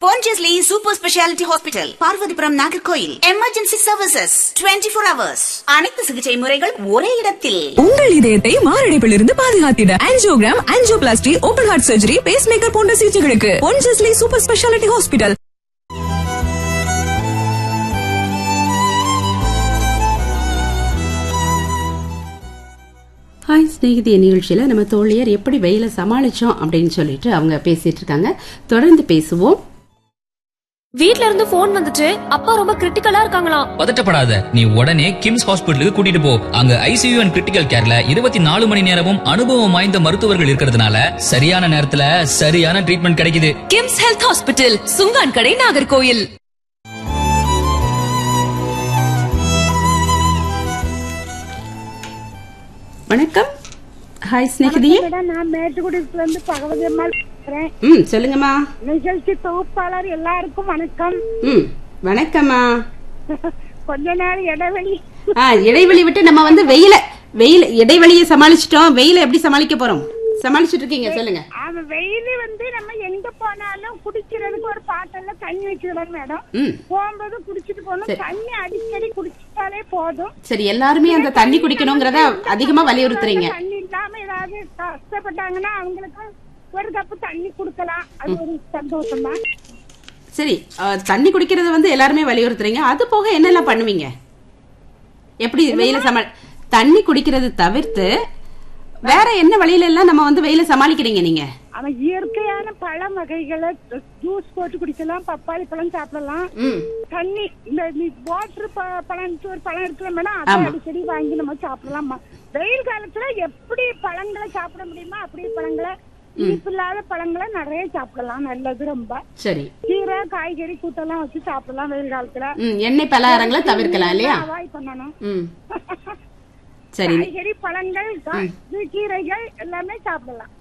Pondicherry super speciality hospital Parvathipuram Nagercoil emergency services 24 four hours அனைத்து சிகிச்சை முறைகள் ஒரே இடத்தில் உங்கள் இதயத்தை மாரடைப்பிலிருந்து பாதுகாத்திட angiogram angioplasty open heart surgery pacemaker போன்ற சிகிச்சைகளுக்கு Ponjesly super speciality hospital hi ஸ்நேகிதிய நிகழ்ச்சியில் நம்ம தோழியர் எப்படி வெயில சமாளிச்சோம் அப்படின்னு சொல்லிட்டு அவங்க பேசிட்டு இருக்காங்க தொடர்ந்து பேசுவோம் வீட்ல இருந்து போன் வந்துச்சு அப்பா ரொம்ப கிரிட்டிக்கலா இருக்காங்களாம் பதட்டப்படாத நீ உடனே கிம்ஸ் ஹாஸ்பிட்டலுக்கு கூட்டிட்டு போ அங்க ஐசியூ அண்ட் கிரிட்டிக்கல் கேர்ல இருபத்தி நாலு மணி நேரமும் அனுபவம் வாய்ந்த மருத்துவர்கள் இருக்கிறதுனால சரியான நேரத்துல சரியான ட்ரீட்மெண்ட் கிடைக்குது கிம்ஸ் ஹெல்த் ஹாஸ்பிட்டல் சுங்கான் கடை நாகர்கோயில் வணக்கம் ஹாய் ஸ்நேகிதியே மேடம் நான் மேட்டுக்குடியில இருந்து பகவதி அம்மாள் பேசுறேன் ம் சொல்லுங்கம்மா நிகழ்ச்சி தொகுப்பாளர் எல்லாருக்கும் வணக்கம் ம் வணக்கம்மா கொஞ்ச நேரம் இடைவெளி ஆ இடைவெளி விட்டு நம்ம வந்து வெயில வெயில் இடைவெளியை சமாளிச்சிட்டோம் வெயில எப்படி சமாளிக்க போறோம் சமாளிச்சிட்டு இருக்கீங்க சொல்லுங்க ஆமா வெயில் வந்து நம்ம எங்க போனாலும் குடிக்கிறதுக்கு ஒரு பாட்டில தண்ணி வச்சுக்கிறோம் மேடம் ம் போகும்போது குடிச்சிட்டு போகணும் சரி. தண்ணி அடிக்கடி குடிச்சிட்டாலே போதும் சரி எல்லாருமே அந்த தண்ணி குடிக்கணுங்கிறத அதிகமா வலியுறுத்துறீங்க தண்ணி இல்லாம ஏதாவது கஷ்டப்பட்டாங்கன்னா அவங்களுக்கு ஒரு கப்பு தண்ணி கொடுக்கலாம் அது ஒரு சந்தோஷம் தான் சரி அ, தண்ணி குடிக்கிறத வந்து எல்லாருமே வலியுறுத்துறீங்க அது போக என்னெல்லாம் பண்ணுவீங்க எப்படி வெயில சமாளி தண்ணி குடிக்கிறது தவிர்த்து வேற என்ன வழியில எல்லாம் நம்ம வந்து வெயில சமாளிக்கிறீங்க நீங்க அவன் இயற்கையான பழ வகைகளை ஜூஸ் போட்டு குடிக்கலாம் பப்பாளி பழம் சாப்பிடலாம் ம் தண்ணி இந்த வாட்டர் பழம் ஒரு பழம் இருக்கிற மேடம் அதை ஆமா. அடிக்கடி வாங்கி நம்ம சாப்பிடலாம் ம- வெயில் காலத்துல எப்படி பழங்களை சாப்பிட முடியுமோ அப்படி பழங்களை இனிப்பில்லாத பழங்களை நிறைய சாப்பிடலாம் நல்லது ரொம்ப சரி கீரை காய்கறி கூட்டெல்லாம் வச்சு சாப்பிடலாம் வெயில் காலத்துல ம் எண்ணெய் பலகாரங்களை தவிர்க்கலாம் இல்லையா அவாய்ட் பண்ணணும் ம் சரி காய்கறி பழங்கள் கா- கீரைகள் எல்லாமே சாப்பிடலாம்